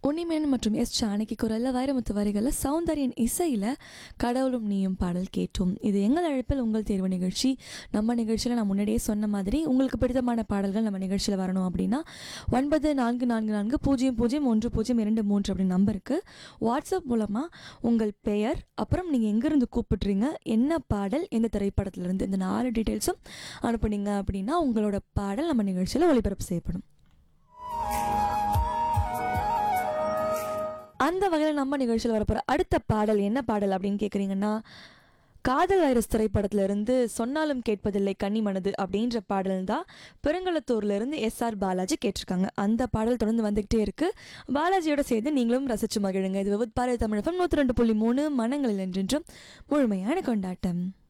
உன்னிமேன் மற்றும் எஸ் ஜானகி குரல்ல வைரமுத்து வரிகளில் சௌந்தர்யன் இசையில் கடவுளும் நீயும் பாடல் கேட்டோம் இது எங்கள் அழைப்பில் உங்கள் தேர்வு நிகழ்ச்சி நம்ம நிகழ்ச்சியில் நான் முன்னாடியே சொன்ன மாதிரி உங்களுக்கு பிடித்தமான பாடல்கள் நம்ம நிகழ்ச்சியில் வரணும் அப்படின்னா ஒன்பது நான்கு நான்கு நான்கு பூஜ்ஜியம் பூஜ்ஜியம் ஒன்று பூஜ்ஜியம் இரண்டு மூன்று அப்படின்னு நம்பருக்கு வாட்ஸ்அப் மூலமாக உங்கள் பெயர் அப்புறம் நீங்கள் எங்கேருந்து கூப்பிட்றீங்க என்ன பாடல் எந்த திரைப்படத்திலிருந்து இந்த நாலு டீட்டெயில்ஸும் அனுப்புனீங்க அப்படின்னா உங்களோட பாடல் நம்ம நிகழ்ச்சியில் ஒளிபரப்பு செய்யப்படும் அந்த வகையில் நம்ம நிகழ்ச்சியில் வரப்போகிற அடுத்த பாடல் என்ன பாடல் அப்படின்னு கேட்குறீங்கன்னா காதல் வைரஸ் திரைப்படத்துல இருந்து சொன்னாலும் கேட்பதில்லை கன்னி மனது அப்படின்ற பாடல் தான் பெருங்கலத்தூர்ல இருந்து எஸ் ஆர் பாலாஜி கேட்டிருக்காங்க அந்த பாடல் தொடர்ந்து வந்துகிட்டே இருக்கு பாலாஜியோட சேர்ந்து நீங்களும் ரசிச்சு மகிழுங்க இது விபத் பாரதி தமிழகம் நூற்றி ரெண்டு புள்ளி மூணு மனங்களில் என்றென்றும் முழுமையான கொண்டாட்டம்